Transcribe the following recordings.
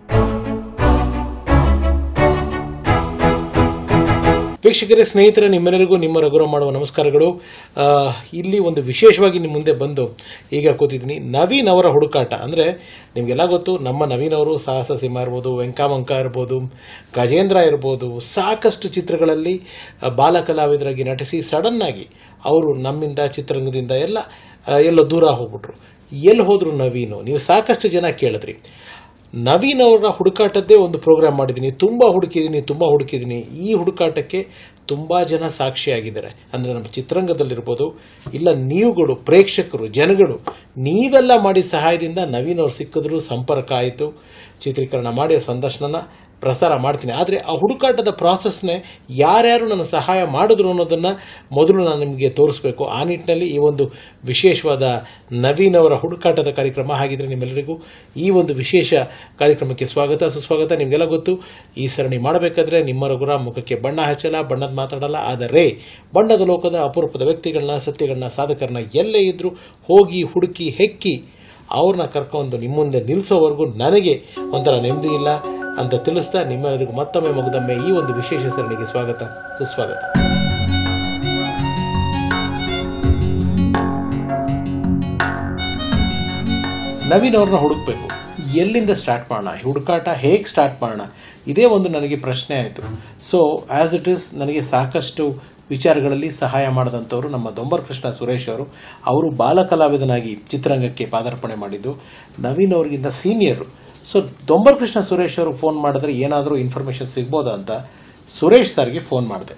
ವೀಕ್ಷಕರೇ ಸ್ನೇಹಿತರೆ ನಿಮ್ಮೆಲ್ಲರಿಗೂ ನಿಮ್ಮ ರಘುರಾಮ್ ಮಾಡುವ ನಮಸ್ಕಾರಗಳು ಆ, ಇಲ್ಲಿ ಒಂದು ವಿಶೇಷವಾಗಿ ನಿಮ್ಮ ಮುಂದೆ ಬಂದು ಈಗ ಕೂತಿದ್ದೀನಿ ನವೀನ್ ಅವರ ಹುಡುಕಾಟ ಅಂದರೆ ನಿಮಗೆಲ್ಲ ಗೊತ್ತು ನಮ್ಮ ನವೀನ್ ಅವರು ಸಾಹಸ ಸಿಂಹ ಇರ್ಬೋದು ವೆಂಕಾಮಂಕ ಇರ್ಬೋದು ಗಜೇಂದ್ರ ಇರ್ಬೋದು ಸಾಕಷ್ಟು ಚಿತ್ರಗಳಲ್ಲಿ ಆ, ಬಾಲ ಕಲಾವಿದರಾಗಿ ನಟಿಸಿ ಸಡನ್ನಾಗಿ ಅವರು ನಮ್ಮಿಂದ ಚಿತ್ರರಂಗದಿಂದ ಎಲ್ಲ ಆ, ಎಲ್ಲೋ ದೂರ ಹೋಗ್ಬಿಟ್ರು ಎಲ್ಲಿ ಹೋದ್ರು ನವೀನು ನೀವು ಸಾಕಷ್ಟು ಜನ ಕೇಳಿದ್ರಿ ನವೀನ್ ಅವರ ಹುಡುಕಾಟದ್ದೇ ಒಂದು ಪ್ರೋಗ್ರಾಮ್ ಮಾಡಿದ್ದೀನಿ ತುಂಬ ಹುಡುಕಿದ್ದೀನಿ ತುಂಬ ಹುಡುಕಿದ್ದೀನಿ ಈ ಹುಡುಕಾಟಕ್ಕೆ ತುಂಬ ಜನ ಸಾಕ್ಷಿಯಾಗಿದ್ದಾರೆ ಅಂದರೆ ನಮ್ಮ ಚಿತ್ರರಂಗದಲ್ಲಿರ್ಬೋದು ಇಲ್ಲ ನೀವುಗಳು ಪ್ರೇಕ್ಷಕರು ಜನಗಳು ನೀವೆಲ್ಲ ಮಾಡಿದ ಸಹಾಯದಿಂದ ನವೀನ್ ಅವ್ರು ಸಿಕ್ಕಿದ್ರು ಸಂಪರ್ಕ ಆಯಿತು ಚಿತ್ರೀಕರಣ ಮಾಡಿ ಆ ಸಂದರ್ಶನನ ಪ್ರಸಾರ ಮಾಡ್ತೀನಿ ಆದರೆ ಆ ಹುಡುಕಾಟದ ಪ್ರಾಸೆಸ್ನೇ ಯಾರ್ಯಾರು ನನ್ನ ಸಹಾಯ ಮಾಡಿದ್ರು ಅನ್ನೋದನ್ನು ಮೊದಲು ನಾನು ನಿಮಗೆ ತೋರಿಸ್ಬೇಕು ಆ ನಿಟ್ಟಿನಲ್ಲಿ ಈ ಒಂದು ವಿಶೇಷವಾದ ನವೀನ್ ಅವರ ಹುಡುಕಾಟದ ಕಾರ್ಯಕ್ರಮ ಹಾಗಿದ್ರೆ ನಿಮ್ಮೆಲ್ಲರಿಗೂ ಈ ಒಂದು ವಿಶೇಷ ಕಾರ್ಯಕ್ರಮಕ್ಕೆ ಸ್ವಾಗತ ಸುಸ್ವಾಗತ ನಿಮಗೆಲ್ಲ ಗೊತ್ತು ಈ ಸರಣಿ ಮಾಡಬೇಕಾದ್ರೆ ನಿಮ್ಮ ರಘುರ ಮುಖಕ್ಕೆ ಬಣ್ಣ ಹಚ್ಚಲ್ಲ ಬಣ್ಣದ ಮಾತಾಡಲ್ಲ ಆದರೆ ಬಣ್ಣದ ಲೋಕದ ಅಪರೂಪದ ವ್ಯಕ್ತಿಗಳನ್ನ ಸತ್ಯಗಳನ್ನ ಸಾಧಕರನ್ನ ಎಲ್ಲೇ ಇದ್ದರೂ ಹೋಗಿ ಹುಡುಕಿ ಹೆಕ್ಕಿ ಅವ್ರನ್ನ ಕರ್ಕೊಂಡು ನಿಮ್ಮ ಮುಂದೆ ನಿಲ್ಲಿಸೋವರೆಗೂ ನನಗೆ ಒಂಥರ ನೆಮ್ಮದಿ ಇಲ್ಲ ಅಂತ ತಿಳಿಸ್ತಾ ನಿಮ್ಮೆಲ್ಲರಿಗೂ ಮತ್ತೊಮ್ಮೆ ಮಗದೊಮ್ಮೆ ಈ ಒಂದು ವಿಶೇಷ ಸರಣಿಗೆ ಸ್ವಾಗತ ಸುಸ್ವಾಗತ ನವೀನ್ ಅವ್ರನ್ನ ಹುಡುಕ್ಬೇಕು ಎಲ್ಲಿಂದ ಸ್ಟಾರ್ಟ್ ಮಾಡೋಣ ಈ ಹುಡುಕಾಟ ಹೇಗೆ ಸ್ಟಾರ್ಟ್ ಮಾಡೋಣ ಇದೇ ಒಂದು ನನಗೆ ಪ್ರಶ್ನೆ ಆಯಿತು ಸೊ ಆ್ಯಸ್ ಇಟ್ ಈಸ್ ನನಗೆ ಸಾಕಷ್ಟು ವಿಚಾರಗಳಲ್ಲಿ ಸಹಾಯ ಮಾಡಿದಂಥವ್ರು ನಮ್ಮ ದೊಂಬರ್ ಕೃಷ್ಣ ಸುರೇಶ್ ಅವರು ಅವರು ಬಾಲ ಕಲಾವಿದನಾಗಿ ಚಿತ್ರರಂಗಕ್ಕೆ ಪಾದಾರ್ಪಣೆ ಮಾಡಿದ್ದು ನವೀನ್ ಅವ್ರಿಗಿಂತ ಸೀನಿಯರು ಸೊ ದೊಂಬರ್ ಕೃಷ್ಣ ಸುರೇಶ್ ಅವರು ಫೋನ್ ಮಾಡಿದ್ರೆ ಏನಾದರೂ ಇನ್ಫಾರ್ಮೇಷನ್ ಸಿಗ್ಬೋದಾ ಅಂತ ಸುರೇಶ್ ಸರ್ಗೆ ಫೋನ್ ಮಾಡಿದೆ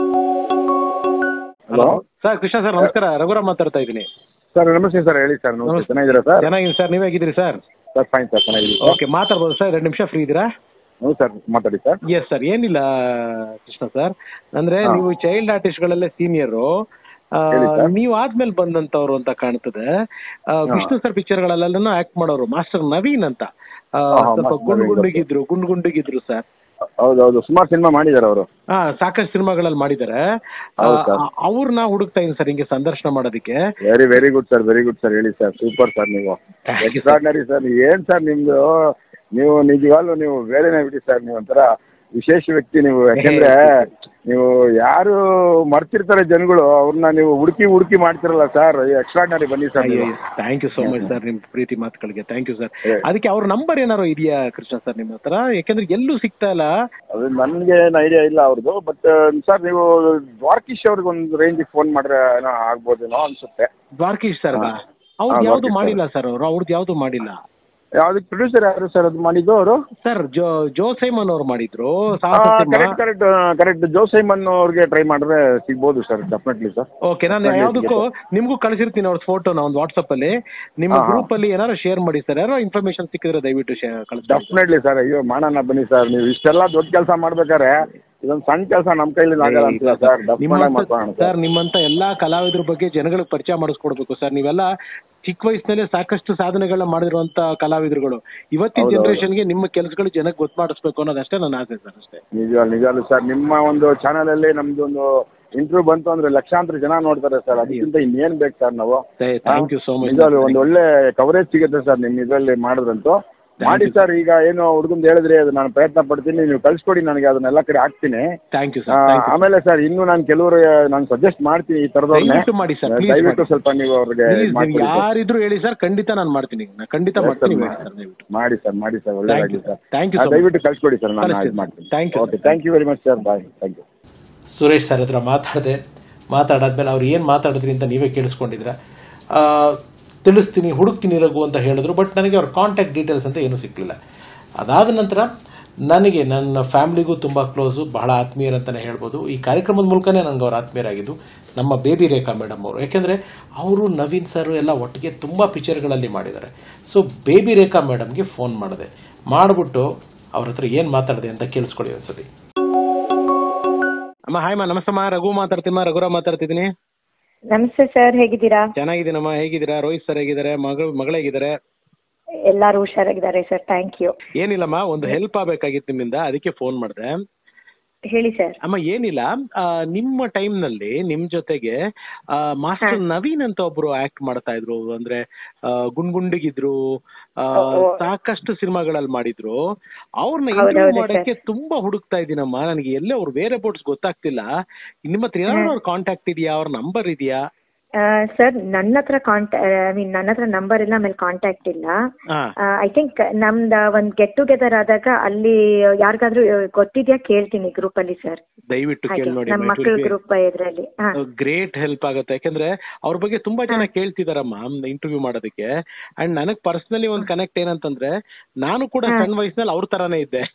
ಹಲೋ ಸರ್ ಕೃಷ್ಣ ಸರ್ ನಮಸ್ಕಾರ ರಘುರಾಮ್ ಮಾತಾಡ್ತಾ ಇದ್ದೀನಿ ಸರ್ ನಮಸ್ತೆ ಸರ್ ಹೇಳಿ ಸರ್ ನಮಸ್ತೆ ನಮಸ್ತೆ. ಚೆನ್ನಾಗಿದ್ದೀರಾ ಸರ್ ಚೆನ್ನಾಗಿದೆ ಸರ್ ನೀವ್ ಹೇಗಿದ್ದೀರಿ ಸರ್ ಸರ್ ಫೈನ್ ಸರ್ ಚೆನ್ನಾಗಿದ್ದೀನಿ ಓಕೆ ಮಾತಾಡ್ಬೋದು ಸರ್ ಎರಡು ನಿಮಿಷ ಫ್ರೀ ಇದ್ದೀರಾ ಹ್ಞೂ ಸರ್ ಮಾತಾಡಿ ಸರ್ ಎಸ್ ಸರ್ ಏನಿಲ್ಲ ಕೃಷ್ಣ ಸರ್ ಅಂದ್ರೆ ಹಾ. ನೀವು ಚೈಲ್ಡ್ ಆರ್ಟಿಸ್ಟ್ಗಳಲ್ಲೇ ಸೀನಿಯರು ಹೇಳಿ ಸರ್. ನೀವು ಆದ್ಮೇಲೆ ಬಂದಂತವ್ರು ಅಂತ ಕಾಣ್ತದೆ ಆ, ಹಾ. ವಿಷ್ಣು ಸರ್ ಪಿಕ್ಚರ್ಗಳಲ್ಲೆಲ್ಲ ಆಕ್ಟ್ ಮಾಡೋರು ಮಾಸ್ಟರ್ ನವೀನ್ ಅಂತ ಆ, ಹಾ, ಹಾ, ಸ್ವಲ್ಪ ಮಾಸ್ಟರ್ ಗುಂಡು ನವೀನ್ ಗುಂಡಿಗಿದ್ರು ಗುಂಡು ಗುಂಡಿಗಿದ್ರು ಸರ್ ಹೌದು ಹೌದು ಸುಮಾರು ಸಿನಿಮಾ ಮಾಡಿದ್ದಾರೆ ಅವರು ಹಾ ಸಾಕಷ್ಟು ಸಿನಿಮಾಗಳಲ್ಲಿ ಮಾಡಿದ್ದಾರೆ ಹೌದು ಸರ್. ಅವ್ರನ್ನ ಹುಡುಕ್ತಾ ಇದ್ದೀನಿ ಸರ್ ಹಿಂಗೆ ಸಂದರ್ಶನ ಮಾಡೋದಕ್ಕೆ very very good sir very good sir ಹೇಳಿ ಸರ್ ಸೂಪರ್ ಸರ್ ನೀವು Thank you, sir. Extraordinary sir ಏನ್ ಸರ್ ನಿಮ್ದು ನೀವು ನಿಜವಾಗ್ಲೂ ನೀವು ಬೇರೆನೇ ಬಿಡಿ ಸರ್ ನೀವು ಒಂಥರ ವಿಶೇಷ ವ್ಯಕ್ತಿ ನೀವು ಯಾಕೆಂದ್ರೆ ನೀವು ಯಾರು ಮರ್ತಿರ್ತಾರೆ ಜನಗಳು ಅವ್ರನ್ನ ನೀವು ಹುಡುಕಿ ಹುಡುಕಿ ಮಾಡ್ತಿರಲ್ಲ ಸರ್ ಎಕ್ಸ್ಟ್ರಾರ್ನರಿ ಬನ್ನಿ ಸರ್ ನೀವು thank you so much sir ನಿಮ್ ಪ್ರೀತಿ ಮಾತುಗಳಿಗೆ ಥ್ಯಾಂಕ್ ಯು ಸರ್ ಏ. ಅದಕ್ಕೆ ಅವ್ರ ನಂಬರ್ ಏನಾರು ಇದೆಯಾ ಕೃಷ್ಣ ಸರ್ ನಿಮ್ಮ ಹತ್ರ ಯಾಕಂದ್ರೆ ಎಲ್ಲೂ ಸಿಗ್ತಾ ಇಲ್ಲ ಅದು ನನಗೆ ಏನು ಐಡಿಯಾ ಇಲ್ಲ ಅವ್ರದ್ದು ಬಟ್ ಸರ್ ನೀವು ದ್ವಾರಕೀಶ್ ಅವ್ರಿಗೆ ಒಂದು ರೇಂಜಿಗೆ ಫೋನ್ ಮಾಡ್ರೆ ಏನೋ ಆಗ್ಬೋದೇನೋ ಅನ್ಸುತ್ತೆ ದ್ವಾರಕೀಶ್ ಸರ್ ಹಾ. ಅವ್ರದ್ದು ಹಾ, ಯಾವ್ದು ದ್ವಾರಕೀಶ್ ಮಾಡಿಲ್ಲ ಸರ್ ಅವರು ಅವ್ರದ್ದು ಯಾವ್ದು ಮಾಡಿಲ್ಲ ಯಾವ್ದಕ್ಕೆ ಪ್ರೊಡ್ಯೂಸರ್ ಯಾರು ಸರ್ ಅದು ಮಾಡಿದ್ದು ಅವರು ಸರ್ ಜೋ ಜೋಸೈಮನ್ ಅವ್ರು ಮಾಡಿದ್ರು ಸಾಹಸ ಸಿಂಹ ಕರೆಕ್ಟ್ ಕರೆಕ್ಟ್ ಕರೆಕ್ಟ್ ಜೋಸೈಮನ್ ಅವ್ರಿಗೆ ಟ್ರೈ ಮಾಡಿದ್ರೆ ಸಿಗ್ಬೋದು ಸರ್ ಡೆಫಿನೆಟ್ಲಿ ಸರ್ ಓಕೆ ನಾನು Definitely ಯಾವ್ದಕ್ಕೂ ನಿಮ್ಗೂ ಕಳಿಸಿರ್ತೀನಿ ಅವ್ರ ಫೋಟೋನ ಒಂದು ವಾಟ್ಸಪ್ ಅಲ್ಲಿ ನಿಮ್ಮ ಹಾ, ಹಾ. ಗ್ರೂಪ್ ಅಲ್ಲಿ ಏನಾರು ಶೇರ್ ಮಾಡಿ ಸರ್ ಯಾರೋ ಇನ್ಫಾರ್ಮೇಶನ್ ಸಿಕ್ಕಿದ್ರೆ ದಯವಿಟ್ಟು ಕಳಿಸ್ತಾರೆ ಡೆಫಿನೆಟ್ಲಿ ಸರ್ ಅಯ್ಯೋ ಮಾಡೋಣ ಬನ್ನಿ ಸರ್ ನೀವು ಇಷ್ಟೆಲ್ಲ ದೊಡ್ಡ ಕೆಲಸ ಮಾಡ್ಬೇಕಾದ್ರೆ ಇದೊಂದು ಸಣ್ಣ ಕೆಲಸ ನಮ್ಮ ಕೈಲಿ ಆಗಲ್ಲ ಅಂತಿಲ್ಲ ಸರ್ ಡೆಫಿನೆಟ್ ಮಾಡ್ಕೊಳ್ಳೋಣ ಸರ್ ಸರ್ ನಿಮ್ಮಂತ ಎಲ್ಲಾ ಕಲಾವಿದ್ರ ಬಗ್ಗೆ ಜನಗಳಿಗೆ ಪರಿಚಯ ಮಾಡಿಸ್ಕೊಡ್ಬೇಕು ಸರ್ ನೀವೆಲ್ಲ ಚಿಕ್ಕ ವಯಸ್ಸಿನಲ್ಲೇ ಸಾಕಷ್ಟು ಸಾಧನೆಗಳನ್ನ ಮಾಡಿರುವಂತ ಕಲಾವಿದರುಗಳು ಇವತ್ತಿನ ಹೌದು, ಹೌದು. ಜನರೇಷನ್ಗೆ ನಿಮ್ಮ ಕೆಲಸಗಳು ಜನಕ್ಕೆ ಗೊತ್ತು ಮಾಡಿಸ್ಬೇಕು ಅನ್ನೋದಷ್ಟೇ ನನ್ನ ಆಸೆ ಸರ್ ಅಷ್ಟೇ ನಿಜ ನಿಜಾಲು ಸರ್ ನಿಮ್ಮ ಒಂದು ಚಾನಲ್ ಅಲ್ಲಿ ನಮ್ದು ಒಂದು ಇಂಟರ್ವ್ಯೂ ಬಂತು ಅಂದ್ರೆ ಲಕ್ಷಾಂತರ ಜನ ನೋಡ್ತಾರೆ ಸರ್ ಅದಕ್ಕಿಂತ ಇನ್ನೇನ್ ಬೇಕು ಸರ್ ನಾವು ಥ್ಯಾಂಕ್ ಯು ಸೋ ಮಚ್ ನಿಜವಾಗ್ಲೂ ಒಂದು ಒಳ್ಳೆ ಕವರೇಜ್ ಸಿಗುತ್ತೆ ಸರ್ ನಿಮ್ಮ ಇದರಲ್ಲಿ ಮಾಡಿದ್ರಂತೂ ಮಾಡಿ ಸರ್ ಈಗ ಏನು ಹುಡುಗಂದು ಹೇಳಿದ್ರಿ ಅದು ನಾನು ಪ್ರಯತ್ನ ಪಡ್ತೀನಿ ನೀವು ಕಳ್ಸಿಕೊಡಿ ನನಗೆ ಅದನ್ನೆಲ್ಲ ಕಡೆ ಹಾಕ್ತೀನಿ ಥ್ಯಾಂಕ್ ಯು ಆ, ಸರ್ ಆಮೇಲೆ ಸರ್ ಇನ್ನು ನಾನು ಕೆಲವರು ನಾನು ಸಜೆಸ್ಟ್ ಮಾಡ್ತೀನಿ ಈ ಥರದವ್ರನ್ನೇ ದಯವಿಟ್ಟು ಮಾಡಿ ಸರ್ ದಯವಿಟ್ಟು ಸ್ವಲ್ಪ ನೀವು ಅವ್ರಿಗೆ ಇದ್ ಮಾಡ್ಕೊಡಿ ಸರ್. ಯಾರಿದ್ರು ಹೇಳಿ ಸರ್ ಖಂಡಿತ ನಾನು ಮಾಡ್ತೀನಿ ನಾನು ಖಂಡಿತ Yes, ಮಾಡ್ತೀನಿ sir, ಹೇಳಿ ಸರ್ ದಯವಿಟ್ಟು ಮಾಡಿ ಸರ್ ಮಾಡಿ ಸರ್ ಥ್ಯಾಂಕ್ ಒಳ್ಳೆದಾಗಿ ಯು ಸರ್ ಥ್ಯಾಂಕ್ ಯು ಆ, ದಯವಿಟ್ಟು ಕಳ್ಸಿಕೊಡಿ ಸರ್ ನಾನು ಕಳಿಸ್ತೀನಿ. ಇದು ಮಾಡ್ತೀನಿ Thank you, okay sir. Thank you very much sir bye thank you Suresh sir ಹತ್ರ ಮಾತಾಡಿದೆ ಮಾತಾಡಾದ್ಮೇಲೆ ಅವ್ರು ಏನು ಮಾತಾಡಿದ್ರಿ ಅಂತ ನೀವೇ ಕೇಳಿಸ್ಕೊಂಡಿದ್ರ ಆ, ತಿಳಿಸ್ತೀನಿ ಹುಡುಕ್ತೀನಿ ರಘು ಅಂತ ಹೇಳಿದ್ರು ಬಟ್ ನನಗೆ ಅವ್ರ ಕಾಂಟ್ಯಾಕ್ಟ್ ಡೀಟೇಲ್ಸ್ ಅಂತ ಏನೂ ಸಿಕ್ಕಲಿಲ್ಲ ಅದಾದ ನಂತರ ನನಗೆ ನನ್ನ ಫ್ಯಾಮ್ಲಿಗೂ ತುಂಬ ಕ್ಲೋಸು ಬಹಳ ಆತ್ಮೀಯರಂತಲೇ ಹೇಳ್ಬೋದು ಈ ಕಾರ್ಯಕ್ರಮದ ಮೂಲಕನೇ ನನಗೆ ಅವ್ರ ಆತ್ಮೀಯರಾಗಿದ್ದು ನಮ್ಮ ಬೇಬಿ ರೇಖಾ ಮೇಡಮ್ ಅವರು ಯಾಕೆಂದರೆ ಅವರು ನವೀನ್ ಸರ್ ಎಲ್ಲ ಒಟ್ಟಿಗೆ ತುಂಬ ಪಿಕ್ಚರ್ಗಳಲ್ಲಿ ಮಾಡಿದ್ದಾರೆ ಸೊ ಬೇಬಿ ರೇಖಾ ಮೇಡಮ್ಗೆ ಫೋನ್ ಮಾಡಿದೆ ಮಾಡಿಬಿಟ್ಟು ಅವ್ರ ಹತ್ರ ಏನು ಮಾತಾಡಿದೆ ಅಂತ ಕೇಳಿಸ್ಕೊಳ್ಳಿ ಒಂದ್ಸತಿ ಅಮ್ಮ ಹಾಯ್ ಮಾ ನಮಸ್ತಮ್ಮ ರಘು ಮಾತಾಡ್ತೀಮ್ಮ ರಘುರಾಮ್ ಮಾತಾಡ್ತಿದ್ದೀನಿ ನಮಸ್ತೆ ಸರ್ ಹೇಗಿದ್ದೀರಾ ಚೆನ್ನಾಗಿದ್ದೀನಮ್ಮ ಹೇಗಿದ್ದೀರಾ ರೋಹಿತ್ ಸರ್ ಹೇಗಿದ್ದಾರೆ ಮಗಳು ಮಗಳು ಹೇಗಿದ್ದಾರೆ ಎಲ್ಲಾರು ಹುಷಾರಾಗಿದ್ದಾರೆ ಸರ್ ಥ್ಯಾಂಕ್ ಯು ಏನಿಲ್ಲಮ್ಮ ಒಂದು ಹೆಲ್ಪ್ ಆಗ್ಬೇಕಾಗಿತ್ತು ನಿಮ್ಮಿಂದ ಅದಕ್ಕೆ ಫೋನ್ ಮಾಡಿದೆ ಹೇಳಿ ಸರ್ ಅಮ್ಮ ಏನಿಲ್ಲ ಆ, ನಿಮ್ಮ ಟೈಮ್ ನಲ್ಲಿ ನಿಮ್ ಜೊತೆಗೆ ಆ, ಮಾಸ್ಟರ್ ನವೀನ್ ಅಂತ ಒಬ್ರು ಆಕ್ಟ್ ಮಾಡ್ತಾ ಇದ್ರು ಅಂದ್ರೆ ಆ, ಗುಂಡ್ಗುಂಡಿಗಿದ್ರು ಆ, ಓ, ಓ. ಸಾಕಷ್ಟು ಸಿನಿಮಾಗಳಲ್ಲಿ ಮಾಡಿದ್ರು ಅವ್ರನ್ನ ಹೌದೌದು ಇಂಟರ್ವ್ಯೂ sir. ಮಾಡಕ್ಕೆ ತುಂಬಾ ಹುಡುಕ್ತಾ ಇದ್ದೀನಮ್ಮ ನನಗೆ ಎಲ್ಲೇ ಅವ್ರು ಬೇರೆ ಬೋರ್ಡ್ಸ್ ಗೊತ್ತಾಗ್ತಿಲ್ಲ ನಿಮ್ಮ ಹತ್ರ ಏನಾದ್ರು ಅವ್ರ ಕಾಂಟ್ಯಾಕ್ಟ್ ಇದೆಯಾ ಅವ್ರ ನಂಬರ್ ಇದೆಯಾ ಸರ್ ನನ್ನ ಹತ್ರ ಕಾಂಟ್ಯಾ ಐ ಮೀನ್ ನನ್ನ ಹತ್ರ ನಂಬರ್ ಇಲ್ಲ ಆಮೇಲೆ ಕಾಂಟ್ಯಾಕ್ಟ್ ಇಲ್ಲ ಹಾ ಐ ಥಿಂಕ್ ನಮ್ದ ಒಂದ್ ಗೆಟ್ ಟುಗೆದರ್ ಆದಾಗ ಅಲ್ಲಿ ಯಾರಿಗಾದ್ರೂ ಗೊತ್ತಿದ್ಯಾ ಕೇಳ್ತೀನಿ ಗ್ರೂಪ್ ಅಲ್ಲಿ ಸರ್ ದಯವಿಟ್ಟು ಹಾಗೆ ಕೇಳಿ ನೋಡಿ ನಮ್ಮ ಮಕ್ಕಳ ಗ್ರೂಪ್ ಇದ್ರಲ್ಲಿ ಹಾ ಗ್ರೇಟ್ ಹೆಲ್ಪ್ ಆಗುತ್ತೆ ಯಾಕಂದ್ರೆ ಅವ್ರ ಬಗ್ಗೆ ತುಂಬಾ ಜನ ಕೇಳ್ತಿದಾರಮ್ಮ ಇಂಟರ್ವ್ಯೂ ಮಾಡೋದಕ್ಕೆ ಅಂಡ್ ನನಗ್ ಪರ್ಸನಲಿ ಒಂದ್ ಕನೆಕ್ಟ್ ಏನಂತಂದ್ರೆ ನಾನು ಕೂಡ ಹಾ. ಸಣ್ಣ ವಯಸ್ಸಿನಲ್ಲಿ ಅವ್ರ ತರಾನೇ ಇದ್ದೆ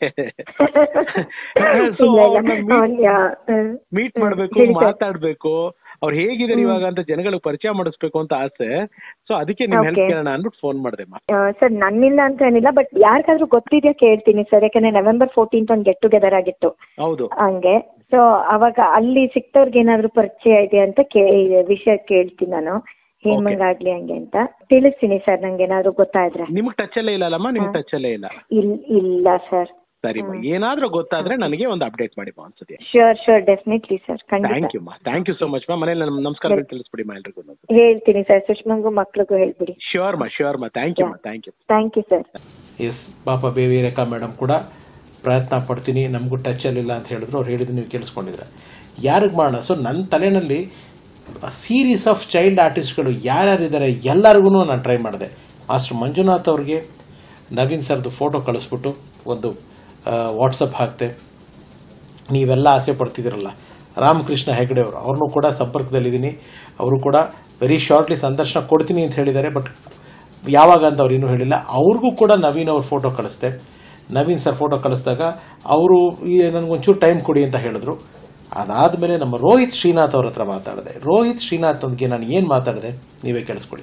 ಸೊ ಇಲ್ಲ, ಇಲ್ಲ. ಅವ್ರನ್ನ ಅವ್ನ್ ಯಾ- ಹ್ಮ್. ಮೀಟ್ ಹ್ಮ್. ಮಾಡ್ಬೇಕು ಹೇಳಿ sir. ಮಾತಾಡ್ಬೇಕು ಅವ್ರು ಹೇಗಿದ್ದಾರೆ ಇವಾಗ ಅಂತ ಜನಗಳಿಗೆ ಪರಿಚಯ ಮಾಡಿಸ್ಬೇಕು ಅಂತ ಆಸೆ ಸೊ ಅದಕ್ಕೆ ನಿಮ್ ಹೆಲ್ಪ್ Okay. ಕೇಳೋಣ ಅಂದ್ಬಿಟ್ಟು ಫೋನ್ ಮಾಡಿದೆ ಸರ್ ನನ್ನಿಂದ ಅಂತ ಏನಿಲ್ಲ ಬಟ್ ಯಾರಿಗಾದ್ರೂ ಗೊತ್ತಿದ್ಯಾ ಕೇಳ್ತೀನಿ ಸರ್ ಯಾಕಂದ್ರೆ ನವೆಂಬರ್ ಫೋರ್ಟೀನ್ತ್ ಒಂದು ಗೆಟ್ ಟುಗೆದರ್ ಆಗಿತ್ತು ಹೌದು ಹಂಗೆ ಸೊ ಅವಾಗ ಅಲ್ಲಿ ಸಿಕ್ತವ್ರಿಗೆ ಏನಾದ್ರು ಪರಿಚಯ ಇದೆ ಅಂತ ಕೇ ವಿಷಯ ಕೇಳ್ತೀನಿ ನಾನು ಹೇಮಂಗಾಗ್ಲಿ ಹಂಗೆ ಅಂತ ತಿಳಿಸ್ತೀನಿ ಸರ್ ನಂಗೆ ಏನಾದ್ರು ಗೊತ್ತಾದ್ರೆ ನಿಮಗ್ ಟಚ್ ಅಲ್ಲೇ ಇಲ್ಲ ಅಲ್ಲಮ್ಮ ನಿಮ್ಗೆ ಟಚ್ ಅಲ್ಲೇ ಇಲ್ಲ ಇಲ್ ಇಲ್ಲ ಸರ್ ಸರಿ ಏನಾದ್ರೂ ಗೊತ್ತಾದ್ರೆ ನನಗೆ ಒಂದು ಅಪ್ಡೇಟ್ ಮಾಡಿ ಮಾ ಅನ್ಸುತ್ತೆ ಶೋರ್ ಶೋರ್ ಡೆಫಿನೆಟ್ಲಿ ಸರ್ ಖಂಡಿತ ಥ್ಯಾಂಕ್ ಯು ಮಾ ಥ್ಯಾಂಕ್ ಯು ಸೋ ಮಚ್ ಮಾ ಮನೇಲಿ ನಮ್ ನಮಸ್ಕಾರಗಳು ತಿಳಿಸ್ಬಿಡಿ ಮಾ ಎಲ್ರಿಗೂ ಹೇಳ್ತೀನಿ ಸರ್ ಸುಷ್ಮಂಗೂ ಮಕ್ಳಿಗೂ ಹೇಳ್ಬಿಡಿ ಶ್ಯೂರ್ ಮಾ ಶ್ಯೂರ್ ಮಾ ಥ್ಯಾಂಕ್ ಯು ಮಾ thank you thank you sir yes ಪಾಪ ಬೇವಿ ರೇಖಾ ಮೇಡಮ್ ಕೂಡ ಪ್ರಯತ್ನ ಪಡ್ತೀನಿ ನಮಗೂ ಟಚಲ್ಲಿಲ್ಲ ಅಂತ ಹೇಳಿದ್ರು ಅವ್ರು ಹೇಳಿದ್ದು ನೀವು ಕೇಳಿಸ್ಕೊಂಡಿದ್ರೆ ಯಾರಿಗೆ ಮಾಡೋಣ ಸೊ ನನ್ನ ತಲೆಯಲ್ಲಿ ಸೀರೀಸ್ ಆಫ್ ಚೈಲ್ಡ್ ಆರ್ಟಿಸ್ಟ್ಗಳು ಯಾರ್ಯಾರಿದ್ದಾರೆ ಎಲ್ಲರಿಗೂ ನಾನು ಟ್ರೈ ಮಾಡಿದೆ ಮಾಸ್ಟರ್ ಮಂಜುನಾಥ್ ಅವ್ರಿಗೆ ನವೀನ್ ಸರ್ದು ಫೋಟೋ ಕಳಿಸ್ಬಿಟ್ಟು ಒಂದು ವಾಟ್ಸಪ್ ಹಾಕ್ತೆ ನೀವೆಲ್ಲ ಆಸೆ ಪಡ್ತಿದ್ದೀರಲ್ಲ ರಾಮಕೃಷ್ಣ ಹೆಗಡೆ ಅವರು ಅವ್ರನ್ನೂ ಕೂಡ ಸಂಪರ್ಕದಲ್ಲಿದ್ದೀನಿ ಅವರು ಕೂಡ ವೆರಿ ಶಾರ್ಟ್ಲಿ ಸಂದರ್ಶನ ಕೊಡ್ತೀನಿ ಅಂತ ಹೇಳಿದ್ದಾರೆ ಬಟ್ ಯಾವಾಗ ಅಂತ ಅವ್ರು ಇನ್ನೂ ಹೇಳಿಲ್ಲ ಅವ್ರಿಗೂ ಕೂಡ ನವೀನ್ ಅವ್ರ ಫೋಟೋ ಕಳಿಸ್ದೆ ನವೀನ್ ಸರ್ ಫೋಟೋ ಕಳಿಸಿದಾಗ ಅವರು ಈ ನನಗೊಂಚೂರು ಟೈಮ್ ಕೊಡಿ ಅಂತ ಹೇಳಿದ್ರು ಅದಾದಮೇಲೆ ನಮ್ಮ ರೋಹಿತ್ ಶ್ರೀನಾಥ್ ಅವ್ರ ಹತ್ರ ಮಾತಾಡಿದೆ ರೋಹಿತ್ ಶ್ರೀನಾಥ್ ಅವ್ರಿಗೆ ನಾನು ಏನು ಮಾತಾಡಿದೆ ನೀವೇ ಕೇಳಿಸ್ಕೊಳ್ಳಿ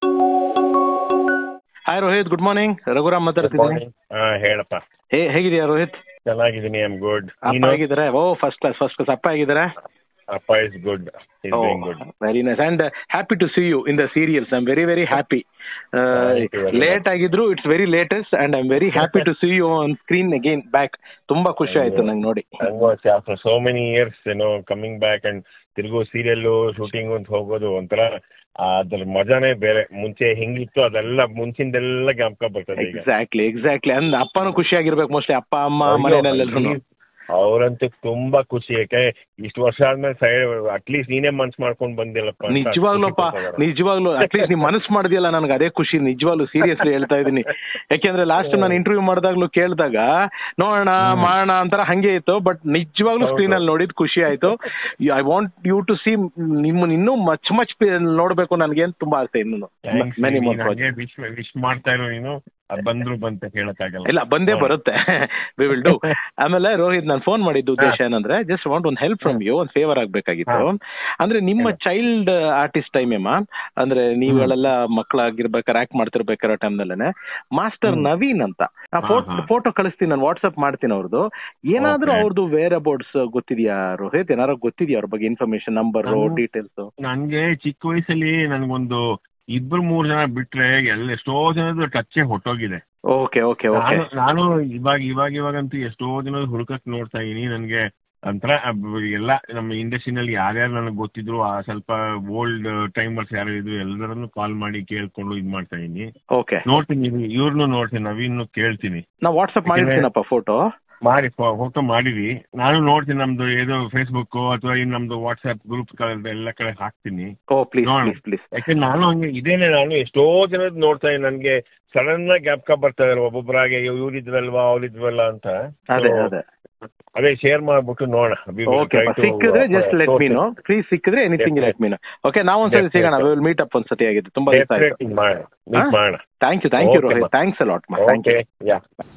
hi Rohit good morning Raghuram ಮಾತಾಡ್ತಿದ್ದೀನಿ ಹಾ ಹೇಳಪ್ಪ ಹೇ ಹೇಗಿದೆಯಾ ರೋಹಿತ್ ಚೆನ್ನಾಗಿದ್ದೀನಿ ಐ ಆಮ್ ಗುಡ್ ಅಪ್ಪ ಆಗಿದ್ದಾರೆ oh first class first class ಅಪ್ಪ ಆಗಿದ್ದಾರೆ ಅಪ್ಪ is good is doing good very nice and happy to see you in the serials I am very very happy Thank you very late ಆಗಿದ್ರು it's very latest and I am very happy to see you on screen again back ತುಂಬಾ ಖುಷಿ ಆಯ್ತು ನಂಗೆ ನೋಡಿ ಹಂಗೂ ಅಷ್ಟೇ after so many years ಏನೋ coming back and ತಿರುಗು ಸೀರಿಯಲ್ ಶೂಟಿಂಗ್ ಅಂತ ಹೋಗೋದು ಒಂಥರ ಅದ್ರ ಮಜಾನೇ ಬೇರೆ ಮುಂಚೆ ಹೆಂಗಿತ್ತು ಅದೆಲ್ಲ ಮುಂಚಿಂದೆಲ್ಲ ಜ್ಞಾಪಕ ಬರ್ತದೆ ಈಗ ಎಕ್ಸಾಕ್ಟ್ಲಿ ಎಕ್ಸಾಕ್ಟ್ಲಿ ಅಂದ್ ಅಪ್ಪನೂ ಖುಷಿ ಆಗಿರ್ಬೇಕು ಮೋಸ್ಟ್ಲಿ ಅಪ್ಪ ಅಮ್ಮ ಮನೆಯಲ್ಲೆಲ್ಲರೂ ಅವ್ರಂತೂ ತುಂಬಾ ಖುಷಿ ಯಾಕೆ ಇಷ್ಟು ವರ್ಷ ಆದ್ಮೇಲೆ ಸೈಡ್ ಅಟ್ಲೀಸ್ಟ್ ನೀನೇ ಮನ್ಸ್ ಮಾಡ್ಕೊಂಡ್ ಬಂದಿಲ್ಲಪ್ಪ ಅಂತ ನಿಜವಾಗ್ಲೂಪ್ಪ ಖುಷಿ ಪಡ್ತಾರೆ. ನಿಜವಾಗ್ಲೂ ಅಟ್ಲೀಸ್ಟ್ ನೀವ್ ಮನಸ್ಸು ಮಾಡಿದ್ಯಲ್ಲ ನನಗೆ ಅದೇ ಖುಷಿ ನಿಜವಾಗ್ಲೂ ಸೀರಿಯಸ್ಲಿ ಹೇಳ್ತಾ ಇದೀನಿ ಯಾಕೆಂದ್ರೆ ಲಾಸ್ಟ್ ನಾನು ಇಂಟರ್ವ್ಯೂ ಮಾಡಿದಾಗ್ಲೂ ಕೇಳಿದಾಗ ನೋಡೋಣ ಮಾಡೋಣ ಅಂತಾರ ಹಂಗೆ ಇತ್ತು ಬಟ್ ನಿಜವಾಗ್ಲೂ ಹೌದು. ಸ್ಕ್ರೀನ್ ಅಲ್ಲಿ ನೋಡಿದ್ ಖುಷಿ ಆಯ್ತು I want you to see ನಿಮ್ಮನ್ನ ಇನ್ನೂ ಮಚ್ ಮಚ್ ನೋಡ್ಬೇಕು ನನಗೆ ಅಂತ ತುಂಬಾ ಆಸೆ ಇನ್ನು Thanks, ಮೆನಿ ನೀನ್ ಮೋರ್ ಹಂಗೆ ವಿಶ್ ವಿಶ್ ಮಾಡ್ತಾ ಇರೋ ನೀನು ಅದ್ ಬಂದ್ರು ಬಂತ ಹೇಳಕ್ಕಾಗಲ್ಲ ಇಲ್ಲ ಬಂದೇ ಬರುತ್ತೆ ವಿ ವಿಲ್ ಡೂ ಆಮೇಲೆ ರೋಹಿತ್ ನಾನು ಫೋನ್ ಮಾಡಿದ್ದು ಉದ್ದೇಶ ಏನಂದ್ರೆ ಜಸ್ಟ್ ವಾಂಟ್ ಒಂದು ಹೆಲ್ಪ್ ಫ್ರಮ್ ಯು ಒಂದು ಫೇವರ್ ಆಗ್ಬೇಕಾಗಿತ್ತು ಅಂದ್ರೆ ನಿಮ್ಮ ಚೈಲ್ಡ್ ಆರ್ಟಿಸ್ಟ್ ಟೈಮ್ ಅಮ್ಮ ಅಂದ್ರೆ ನೀವುಗಳೆಲ್ಲ ಮಕ್ಕಳಾಗಿರ್ಬೇಕಾದ್ರೆ ಆಕ್ಟ್ ಮಾಡ್ತಿರ್ಬೇಕಾರೋ ಟೈಮ್ನಲ್ಲೇನೆ ಮಾಸ್ಟರ್ ನವೀನ್ ಅಂತ ಆ ಫೋಟೋ ಹಾ. ಫೋಟೋ ಕಳಿಸ್ತೀನಿ ನಾನು ವಾಟ್ಸ್ಆಪ್ ಮಾಡ್ತೀನಿ ಅವ್ರದ್ದು ಏನಾದ್ರೂ Okay. ಅವ್ರದ್ದು ವೇರ್ ಅಬೌಟ್ಸ್ ಗೊತ್ತಿದ್ಯಾ ರೋಹಿತ್ ಏನಾದ್ರು ಗೊತ್ತಿದ್ಯಾ ಅವ್ರ ಬಗ್ಗೆ ಇನ್ಫಾರ್ಮೇಶನ್ ನಂಬರ್ ನಾನು- ಡೀಟೇಲ್ಸ್ ನನ್ಗೆ ಚಿಕ್ಕ ವಯಸ್ಸಲ್ಲಿ ನನ್ಗೊಂದು ಇಬ್ರು ಮೂರ್ ಜನ ಬಿಟ್ರೆ ಎಲ್ಲ ಎಷ್ಟೋ ಜನದ ಟಚ್ಚೇ ಹೊಟ್ಟೋಗಿದೆ ಓಕೆ ಓಕೆ ಓಕೆ ನಾನು ನಾನು ಇವಾಗ ಇವಾಗ ಇವಾಗಂತೂ ಎಷ್ಟೋ ಜನದ ಹುಡುಕಕ್ ನೋಡ್ತಾ ಇದೀನಿ ನನ್ಗೆ ಒಂಥರ ಅಬ್- ಎಲ್ಲ ನಮ್ಮ ಇಂಡಸ್ಟ್ರಿನಲ್ಲಿ ಯಾರ್ಯಾರು ನನಗೆ ಗೊತ್ತಿದ್ರು ಆ ಸ್ವಲ್ಪ ಓಲ್ಡ್ ಟೈಮರ್ಸ್ ಯಾರು ಇದ್ರು ಎಲ್ಲರನ್ನು ಕಾಲ್ ಮಾಡಿ ಕೇಳ್ಕೊಂಡು ಇದ್ ಮಾಡ್ತಾ ಇದೀನಿ ಓಕೆ ನೋಡ್ತೀನಿ ಇವ್ರನ್ನು ನೋಡ್ತೀನಿ ನವೀನ್ ಕೇಳ್ತೀನಿ ನಾ ವಾಟ್ಸ್ಆಪ್ ಮಾಡಿರ್ತೀನಪ್ಪ ಫೋಟೋ ಮಾಡಿ ಫೋಟೋ ಮಾಡಿರಿ ನಾನು ನೋಡ್ತೀನಿ ನಮ್ದು ಏದೋ ಫೇಸ್ಬುಕ್ ಅಥವಾ ಇನ್ ನಮ್ದು ವಾಟ್ಸ್ಆಪ್ ಗ್ರೂಪ್ ಎಲ್ಲ ಕಡೆ ಹಾಕ್ತೀನಿ ಓ ಪ್ಲೀಸ್ ನೋಡೋಣ. ಪ್ಲೀಸ್ ಪ್ಲೀಸ್ ಯಾಕಂದ್ರೆ ನಾನು ಹಂಗೆ ಇದೇನೆ ನಾನು ಎಷ್ಟೋ ಜನದ್ ನೋಡ್ತಾ ಇದ್ದೀನಿ ನನ್ಗೆ ಸಡನ್ ಆಗಿ ಜ್ಞಾಪಕ ಬರ್ತಾ ಇದಾರೆ ಒಬ್ಬೊಬ್ಬರಾಗೆ ಇವ್ರಿದ್ರಲ್ವಾ ಅವ್ರಿದ್ವಲ್ಲ ಅಂತ ಅದೇ So, ಅದೇ ಅದೇ ಶೇರ್ ಮಾಡ್ಬಿಟ್ಟು ನೋಡೋಣ We will okay try to, ಸಿಕ್ಕಿದ್ರೆ uh, just let source me know please ಸಿಕ್ಕಿದ್ರೆ anything Yes, let me know okay ನಾವು ಒಂದ್ಸತಿ Yes, ಸಿಗೋಣ yes, ವಿಲ್ ಮೀಟ್ ಅಪ್ ಒಂದ್ಸತಿ ಆಗಿದ್ದು ತುಂಬಾ ದಿವಸ ಆಯ್ತು Definitely ಮಾಡೋಣ Meet ಹಾ? ಮಾಡೋಣ thank you thank you Okay, Rohit ma. Thanks a lot ಮಾ thank you okay yeah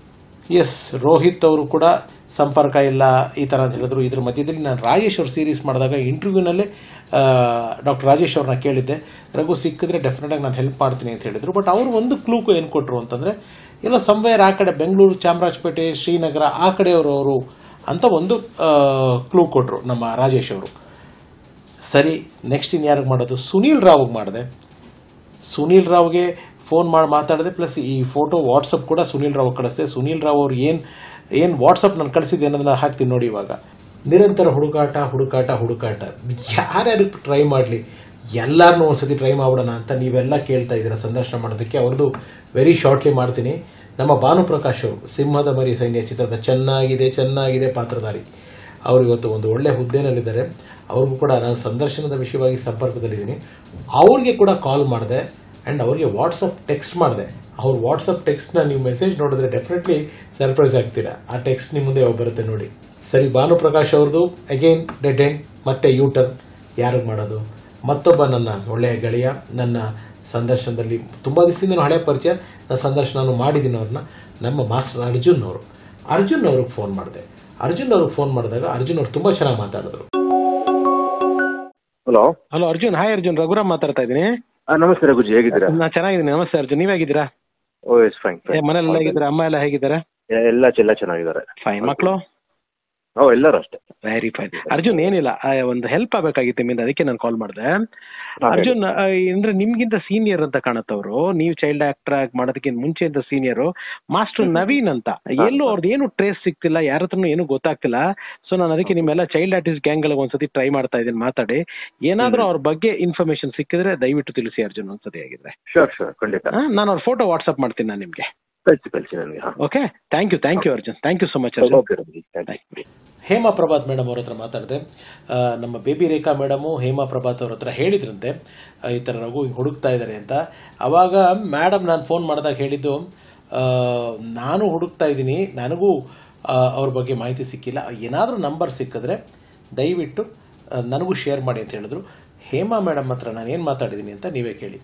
yes Rohit ಅವರು ಕೂಡ ಸಂಪರ್ಕ ಇಲ್ಲ ಈ ಥರ ಅಂತ ಹೇಳಿದ್ರು ಇದ್ರ ಮಧ್ಯದಲ್ಲಿ ನಾನು ರಾಜೇಶ್ ಅವ್ರ ಸೀರೀಸ್ ಮಾಡಿದಾಗ ಇಂಟರ್ವ್ಯೂನಲ್ಲೇ ಡಾಕ್ಟರ್ ರಾಜೇಶ್ ಅವ್ರನ್ನ ಕೇಳಿದ್ದೆ ರಘು ಸಿಕ್ಕಿದ್ರೆ ಡೆಫಿನೆಟಾಗಿ ನಾನು ಹೆಲ್ಪ್ ಮಾಡ್ತೀನಿ ಅಂತ ಹೇಳಿದರು ಬಟ್ ಅವರು ಒಂದು ಕ್ಲೂಕು ಏನು ಕೊಟ್ಟರು ಅಂತಂದರೆ ಎಲ್ಲ ಸಂವೇರ್ ಆ ಕಡೆ ಬೆಂಗಳೂರು ಚಾಮರಾಜಪೇಟೆ ಶ್ರೀನಗರ ಆ ಕಡೆಯವರು ಅವರು ಅಂತ ಒಂದು ಕ್ಲೂ ಕೊಟ್ಟರು ನಮ್ಮ ರಾಜೇಶ್ ಅವರು ಸರಿ ನೆಕ್ಸ್ಟ್ ಇನ್ನು ಯಾರಿಗೆ ಮಾಡೋದು ಸುನೀಲ್ ರಾವ್ಗೆ ಮಾಡಿದೆ ಸುನೀಲ್ ರಾವ್ಗೆ ಫೋನ್ ಮಾಡಿ ಮಾತಾಡಿದೆ ಪ್ಲಸ್ ಈ ಫೋಟೋ ವಾಟ್ಸಪ್ ಕೂಡ ಸುನೀಲ್ ರಾವ್ ಕಳಿಸ್ದೆ ಸುನೀಲ್ ರಾವ್ ಅವ್ರು ಏನು ಏನು ವಾಟ್ಸಪ್ ನಾನು ಕಳಿಸಿದ್ದೆ ಅನ್ನೋದನ್ನ ಹಾಕ್ತೀನಿ ನೋಡಿ ಇವಾಗ ನಿರಂತರ ಹುಡುಕಾಟ ಹುಡುಕಾಟ ಹುಡುಕಾಟ ಯಾರ್ಯಾರು ಟ್ರೈ ಮಾಡಲಿ ಎಲ್ಲರನ್ನೂ ಒಂದ್ಸತಿ ಟ್ರೈ ಮಾಡೋಣ ಅಂತ ನೀವೆಲ್ಲ ಕೇಳ್ತಾ ಇದ್ದೀರಾ ಸಂದರ್ಶನ ಮಾಡೋದಕ್ಕೆ ಅವ್ರದ್ದು ವೆರಿ ಶಾರ್ಟ್ಲಿ ಮಾಡ್ತೀನಿ ನಮ್ಮ ಭಾನುಪ್ರಕಾಶ್ ಅವರು ಸಿಂಹದ ಮರಿ ಸೈನ್ಯ ಚಿತ್ರದ ಚೆನ್ನಾಗಿದೆ ಚೆನ್ನಾಗಿದೆ ಪಾತ್ರಧಾರಿ ಅವರು ಇವತ್ತು ಒಂದು ಒಳ್ಳೆ ಹುದ್ದೆನಲ್ಲಿದ್ದಾರೆ ಅವ್ರಿಗೂ ಕೂಡ ನಾನು ಸಂದರ್ಶನದ ವಿಷಯವಾಗಿ ಸಂಪರ್ಕದಲ್ಲಿದ್ದೀನಿ ಅವ್ರಿಗೆ ಕೂಡ ಕಾಲ್ ಮಾಡಿದೆ ಆ್ಯಂಡ್ ಅವ್ರಿಗೆ ವಾಟ್ಸಪ್ ಟೆಕ್ಸ್ಟ್ ಮಾಡಿದೆ ಅವ್ರ ವಾಟ್ಸಪ್ ಟೆಕ್ಸ್ಟ್ನ ನೀವು ಮೆಸೇಜ್ ನೋಡಿದ್ರೆ ಡೆಫಿನೆಟ್ಲಿ ಸರ್ಪ್ರೈಸ್ ಆಗ್ತೀರಾ ಆ ಟೆಕ್ಸ್ಟ್ ನಿಮ್ಮ ಮುಂದೆ ಯಾವಾಗ ಬರುತ್ತೆ ನೋಡಿ ಸರಿ ಭಾನುಪ್ರಕಾಶ್ ಅವ್ರದ್ದು ಅಗೈನ್ ಡೆಡ್ ಎಂಡ್ ಮತ್ತೆ ಯೂ ಟರ್ನ್ ಯಾರಿಗೆ ಮಾಡೋದು ಮತ್ತೊಬ್ಬ ನನ್ನ ಒಳ್ಳೆಯ ಗೆಳೆಯ ನನ್ನ ಸಂದರ್ಶನದಲ್ಲಿ ತುಂಬ ದಿವಸದಿಂದ ಹಳೆ ಪರಿಚಯ ನಾನು ಸಂದರ್ಶನ ಮಾಡಿದ್ದೀನಿ ಅವ್ರನ್ನ ನಮ್ಮ ಮಾಸ್ಟರ್ ಅರ್ಜುನ್ ಅವರು ಅರ್ಜುನ್ ಅವ್ರಿಗೆ ಫೋನ್ ಮಾಡಿದೆ ಅರ್ಜುನ್ ಅವ್ರಿಗೆ ಫೋನ್ ಮಾಡಿದಾಗ ಅರ್ಜುನ್ ಅವ್ರು ತುಂಬ ಚೆನ್ನಾಗಿ ಮಾತಾಡಿದ್ರು hello hello Arjun hi Arjun Raghuram ಮಾತಾಡ್ತಾ ಇದ್ದೀನಿ ನಮಸ್ತೆ ರಘುಜಿ ಹೇಗಿದ್ದೀರಾ ನಾ ಚೆನ್ನಾಗಿದ್ದೀನಿ ನಮಸ್ತೆ ಅರ್ಜುನ್ ನೀವ್ ಹೇಗಿದ್ದೀರಾ ಓ ಎಸ್ ಫೈನ್ ಏ, ಮನೇಲೆಲ್ಲ ಹೇಗಿದ್ದೀರಾ ಅಮ್ಮ ಎಲ್ಲ ಹೇಗಿದ್ದಾರೆ ಎಲ್ಲ ಎಲ್ಲ ಚೆನ್ನಾಗಿದ್ದಾರೆ ಫೈನ್ ಮಕ್ಕಳು ಓ ಎಲ್ಲರೂ ಅಷ್ಟೇ ವೆರಿ ಫೈನ್ ಅರ್ಜುನ್ ಏನಿಲ್ಲ ಆ, ಒಂದು ಹೆಲ್ಪ್ ಆಗ್ಬೇಕಾಗಿತ್ತು ನಿಮ್ಮಿಂದ ಅದಕ್ಕೆ ನಾನು ಕಾಲ್ ಮಾಡಿದೆ ಅರ್ಜುನ್ ಆ, ಅಂದ್ರೆ ನಿಮ್ಗಿಂತ ಸೀನಿಯರ್ ಅಂತ ಕಾಣತ್ತವ್ರು ನೀವು ಚೈಲ್ಡ್ ಆಕ್ಟರ್ ಆಗಿ ಮಾಡೋದಕ್ಕಿಂತ ಮುಂಚೆಯಿಂದ ಸೀನಿಯರ್ ಮಾಸ್ಟರ್ ನವೀನ್ ಅಂತ ಎಲ್ಲೂ ಅವ್ರದ್ದು ಏನು ಟ್ರೇಸ್ ಸಿಗ್ತಿಲ್ಲ ಯಾರ ಹತ್ರನೂ ಏನು ಗೊತ್ತಾಗ್ತಿಲ್ಲ ಸೊ ನಾನು ಅದಕ್ಕೆ ನಿಮ್ಮೆಲ್ಲ ಚೈಲ್ಡ್ ಆರ್ಟಿಸ್ಟ್ ಗ್ಯಾಂಗ್ ಅಲ್ಲಿ ಒಂದ್ಸತಿ ಟ್ರೈ ಮಾಡ್ತಾ ಇದ್ದೀನಿ ಮಾತಾಡಿ ಏನಾದ್ರೂ ಅವ್ರ ಬಗ್ಗೆ ಇನ್ಫಾರ್ಮೇಶನ್ ಸಿಕ್ಕಿದ್ರೆ ದಯವಿಟ್ಟು ತಿಳಿಸಿ ಅರ್ಜುನ್ ಒಂದ್ಸತಿ ಆಗಿದ್ರೆ ಶೋರ್ ಶೋರ್ ಖಂಡಿತ ಆ, ನಾನು ಅವ್ರ ಫೋಟೋ ವಾಟ್ಸ್ಆಪ್ ಮಾಡ್ತೀನಿ ನಾನು ನಿಮ್ಗೆ ಕಳಿಸಿ ಕಳಿಸಿ ನನಗೆ ಹಾಂ okay thank you thank you Arjun thank you so much Arjun okay Raghuji thank you Hema Prabhat madam ಅವ್ರ ಹತ್ರ ಮಾತಾಡಿದೆ ಆ, ನಮ್ಮ ಬೇಬಿ ರೇಖಾ ಮೇಡಮು ಹೇಮಾ ಪ್ರಭಾತ್ ಅವ್ರ ಹತ್ರ ಹೇಳಿದ್ರಂತೆ ಆ, ಈ ಥರ ರಘು ಹಿಂಗೆ ಹುಡುಕ್ತಾ ಇದ್ದಾರೆ ಅಂತ ಆವಾಗ ಮೇಡಮ್ ನಾನು ಫೋನ್ ಮಾಡಿದಾಗ ಹೇಳಿದ್ದು ಆ, ನಾನು ಹುಡುಕ್ತಾ ಇದ್ದೀನಿ ನನಗೂ ಆ, ಅವ್ರ ಬಗ್ಗೆ ಮಾಹಿತಿ ಸಿಕ್ಕಿಲ್ಲ ಏನಾದರೂ ನಂಬರ್ ಸಿಕ್ಕಿದ್ರೆ ದಯವಿಟ್ಟು ಆ, ನನಗೂ ಶೇರ್ ಮಾಡಿ ಅಂತ ಹೇಳಿದ್ರು ಹೇಮಾ ಮೇಡಮ್ ಹತ್ರ ನಾನು ಏನು ಮಾತಾಡಿದ್ದೀನಿ ಅಂತ ನೀವೇ ಕೇಳಿ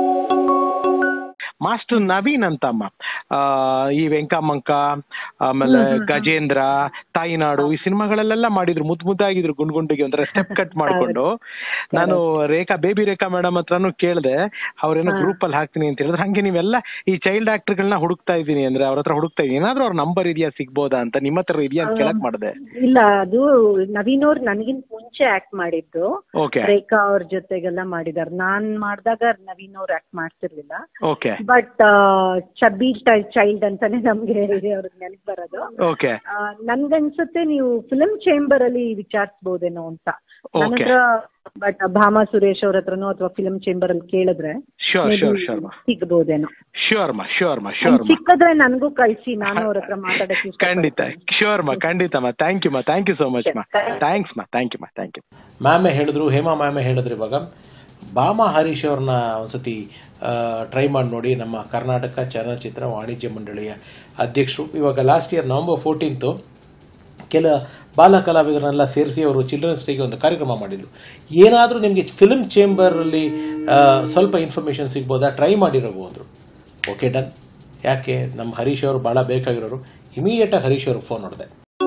ಮಾಸ್ಟರ್ ನವೀನ್ ಅಂತ ಅಮ್ಮ ಆ, ಈ ವೆಂಕಮ್ಮಂಕ ಆಮೇಲೆ ಗಜೇಂದ್ರ ತಾಯಿನಾಡು ಈ ಸಿನಿಮಾಗಳಲ್ಲೆಲ್ಲ ಮಾಡಿದ್ರು ಮುದ್ದು ಮುದ್ದಾಗಿದ್ರು ಗುಂಡ್ ಗುಂಡಿಗೆ ಒಂಥರ ಸ್ಟೆಪ್ ಕಟ್ ಮಾಡ್ಕೊಂಡು ನಾನು ರೇಖಾ ಬೇಬಿ ರೇಖಾ ಮೇಡಮ್ ಹತ್ರನು ಕೇಳಿದೆ ಅವ್ರೇನೋ ಗ್ರೂಪ್ ಅಲ್ಲಿ ಹಾಕ್ತೀನಿ ಅಂತ ಹೇಳಿದ್ರೆ ಹಂಗೆ ನೀವೆಲ್ಲ ಈ ಚೈಲ್ಡ್ ಆಕ್ಟರ್ಗಳನ್ನ ಹುಡುಕ್ತಾ ಇದ್ದೀನಿ ಅಂದ್ರೆ ಅವ್ರ ಹತ್ರ ಹುಡುಕ್ತಾ ಇದೀನಿ ಏನಾದ್ರೂ ಅವ್ರ ನಂಬರ್ ಇದೆಯಾ ಸಿಗ್ಬೋದಾ ಅಂತ ನಿಮ್ಮ ಹತ್ರ ಇದೆಯಾ ಅಂತ ಕೇಳಕ್ ಮಾಡಿದೆ ಇಲ್ಲ ಅದು ನವೀನ್ ಅವ್ರು ನನಗಿಂತ ಮುಂಚೆ ಆಕ್ಟ್ ಮಾಡಿದ್ದು ಓಕೆ ರೇಖಾ ಅವ್ರ ಜೊತೆಗೆಲ್ಲ ಮಾಡಿದಾರೆ ನಾನ್ ಮಾಡಿದಾಗ ನವೀನ್ ಅವ್ರು ಆಕ್ಟ್ ಮಾಡ್ತಿರ್ಲಿಲ್ಲ ಓಕೆ ಬಟ್ ಚಬ್ಬಿ ಚೈಲ್ಡ್ ಅಂತಾನೆ ನಮ್ಗೆ ಅವ್ರಿಗೆ ನೆನಪು ಬರೋದು ಓಕೆ ಆ, ನನ್ಗನ್ಸುತ್ತೆ ನೀವು ಫಿಲ್ಮ್ ಚೇಂಬರ್ ಅಲ್ಲಿ ವಿಚಾರಿಸಬಹುದೇನೋ ಅಂತ ನನ್ನ Okay. ಹತ್ರ ಬಟ್ ಭಾಮಾ ಸುರೇಶ್ ಅವ್ರ ಹತ್ರನೋ ಅಥವಾ ಫಿಲ್ಮ್ ಚೇಂಬರ್ ಅಲ್ಲಿ ಕೇಳಿದ್ರೆ ಶೋರ್ maybe ಶೋರ್ ಶೋರ್ ಮಾ ಸಿಗ್ಬೋದೇನೋ ಶೋರ್ ಮಾ ಶೋರ್ ಮಾ ಶೋರ್ ಮಾ ಸಿಕ್ಕಿದ್ರೆ ನನಗೂ ಕಳ್ಸಿ ನಾನು ಅವ್ರ ಹತ್ರ ಮಾತಾಡಕ್ಕೆ ಖಂಡಿತ ಇಷ್ಟಪಡ್ತೀನಿ. ಶೋರ್ ಮಾ ಖಂಡಿತ ಮಾ ಥ್ಯಾಂಕ್ ಯು ಮಾ ಥ್ಯಾಂಕ್ ಯು ಸೋ ಮಚ್ ಮಾ ಥ್ಯಾಂಕ್ಸ್ ಮಾ ಥ್ಯಾಂಕ್ ಯು ಮಾ ಥ್ಯಾಂಕ್ ಯು ಮ್ಯಾಮೆ ಹೇಳಿದ್ರು ಹೇಮಾ ಮ್ಯಾಮೆ ಹೇಳಿದ್ರು ಇವಾಗ ಬಾಮಾ ಹರೀಶ್ ಅವ್ರನ್ನ ಒಂದ್ಸತಿ ಟ್ರೈ ಮಾಡಿ ನೋಡಿ ನಮ್ಮ ಕರ್ನಾಟಕ ಚಲನಚಿತ್ರ ವಾಣಿಜ್ಯ ಮಂಡಳಿಯ ಅಧ್ಯಕ್ಷರು ಇವಾಗ ಲಾಸ್ಟ್ ಇಯರ್ ನವಂಬರ್ ಫೋರ್ಟೀನ್ತು ಕೆಲ ಬಾಲ ಕಲಾವಿದರನ್ನೆಲ್ಲ ಸೇರಿಸಿ ಅವರು ಚಿಲ್ಡ್ರನ್ಸ್ ಡೇಗೆ ಒಂದು ಕಾರ್ಯಕ್ರಮ ಮಾಡಿದ್ರು ಏನಾದರೂ ನಿಮಗೆ ಫಿಲ್ಮ್ ಚೇಂಬರಲ್ಲಿ ಸ್ವಲ್ಪ ಇನ್ಫಾರ್ಮೇಷನ್ ಸಿಗ್ಬೋದಾ ಟ್ರೈ ಮಾಡಿರೋವು ಅಂದರು ಓಕೆ ಡನ್ ಯಾಕೆ ನಮ್ಮ ಹರೀಶ್ ಅವರು ಭಾಳ ಬೇಕಾಗಿರೋರು ಇಮಿಡಿಯೇಟಾಗಿ ಹರೀಶ್ ಅವ್ರಿಗೆ ಫೋನ್ ಮಾಡಿದೆ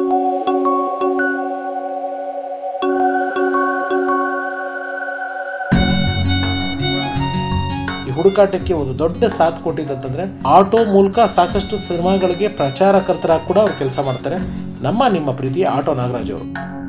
ಈ ಹುಡುಕಾಟಕ್ಕೆ ಒಂದು ದೊಡ್ಡ ಸಾಥ್ ಕೊಟ್ಟಿದ್ದಂತಂದ್ರೆ ಆಟೋ ಮೂಲಕ ಸಾಕಷ್ಟು ಸಿನಿಮಾಗಳಿಗೆ ಪ್ರಚಾರಕರ್ತರಾಗಿ ಕೂಡ ಅವ್ರು ಕೆಲಸ ಮಾಡ್ತಾರೆ ನಮ್ಮ ನಿಮ್ಮ ಪ್ರೀತಿಯ ಆಟೋ ನಾಗರಾಜ್ ಅವರು